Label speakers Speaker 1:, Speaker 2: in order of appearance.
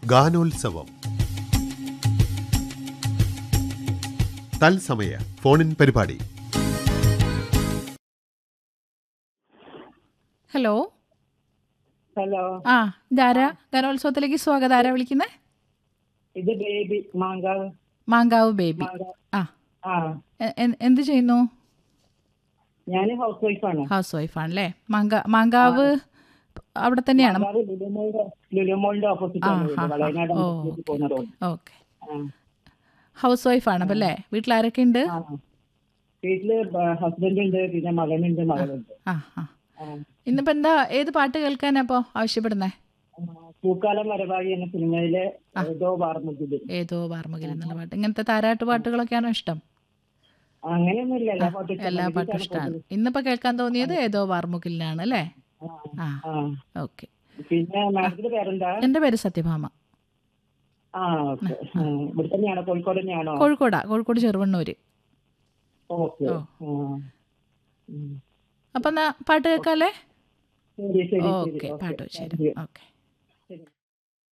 Speaker 1: ഗാനോത്സവം തത്സമയ ഫോണിൻ പരിപാടി
Speaker 2: ഹലോ
Speaker 3: ഹലോ
Speaker 2: ആ ഇതാരാ ഗാനോത്സവത്തിലേക്ക് സ്വാഗതം ആരാ വിളിക്കുന്നത്
Speaker 3: ഇത് ബേബി മാങ്കാവ്
Speaker 2: മാങ്കാവ് ബേബി
Speaker 3: മാങ്കാവ്
Speaker 2: ആ
Speaker 3: ആ
Speaker 2: എ- എ- എന്ത് ചെയ്യുന്നു
Speaker 3: ഞാൻ ഹൗസ് വൈഫാണ്
Speaker 2: ഹൗസ് വൈഫാണല്ലേ മാങ്ക മാങ്കാവ് അവിടെ തന്നെയാണ്
Speaker 3: മാങ്കാവ് ലുലുമോളുടെ ലുലുമോളിന്റെ ഓപ്പോസിറ്റ് ആണ്
Speaker 2: ആ,
Speaker 3: വീട്
Speaker 2: ആ,
Speaker 3: വളയനാട്
Speaker 2: ഓ,
Speaker 3: അമ്പലത്തിലേക്ക് പോകുന്ന റോഡ്
Speaker 2: ഓക്കെ
Speaker 3: ആ,
Speaker 2: ഹൗസ് വൈഫാണ് അപ്പം അല്ലേ വീട്ടിൽ ആരൊക്കെ ഉണ്ട്
Speaker 3: ആ. വീട്ടില് ഹസ്ബൻഡ് ഉണ്ട് പിന്നെ മകനുണ്ട് മകളുണ്ട്
Speaker 2: ആ ആ
Speaker 3: ആ.
Speaker 2: ഇന്നിപ്പോൾ എന്താ ഏത് പാട്ട് കേൾക്കാനാ അപ്പോൾ ആവശ്യപ്പെടുന്നേ
Speaker 3: ആ, പൂക്കാലം വരവാഴി എന്ന സിനിമയിലെ ഏതോ വാർമുകില്
Speaker 2: ഏതോ വാർമുകിൽ എന്നുള്ള പാട്ട് ഇങ്ങനത്തെ താരാട്ട് പാട്ടുകളൊക്കെയാണോ ഇഷ്ടം
Speaker 3: അങ്ങനെയൊന്നുമില്ല എല്ലാ പാട്ടും ഇഷ്ടമാണ്.
Speaker 2: എല്ലാ പാട്ടും
Speaker 3: ഇതിലാണ്
Speaker 2: ഇഷ്ടമാണ്
Speaker 3: കൂടുതൽ.
Speaker 2: ഇന്നിപ്പോൾ കേൾക്കാൻ തോന്നിയത് ഏതോ വാർമുകിലിനാണ് അല്ലേ
Speaker 3: ആ,
Speaker 2: ആ
Speaker 3: ആ.
Speaker 2: ഓക്കെ
Speaker 3: പിന്നെ മാഡത്തിന്റെ പേരെന്താ
Speaker 2: എൻ്റെ പേര് സത്യഭാമ
Speaker 3: ആ ഓക്കെ ഇവിടെ തന്നെയാണോ കോഴിക്കോട് തന്നെയാണോ
Speaker 2: കോഴിക്കോടാ കോഴിക്കോട് ചെറുവണ്ണൂര്
Speaker 3: ഓക്കെ
Speaker 2: ഓ.
Speaker 3: ആ. ഉം.
Speaker 2: അപ്പം എന്നാ പാട്ട് കേൾക്കാല്ലേ
Speaker 3: ശരി ശരി ശരി
Speaker 2: ഓക്കെ പാട്ട് ശരി
Speaker 3: താങ്ക് യു.
Speaker 2: ഓക്കെ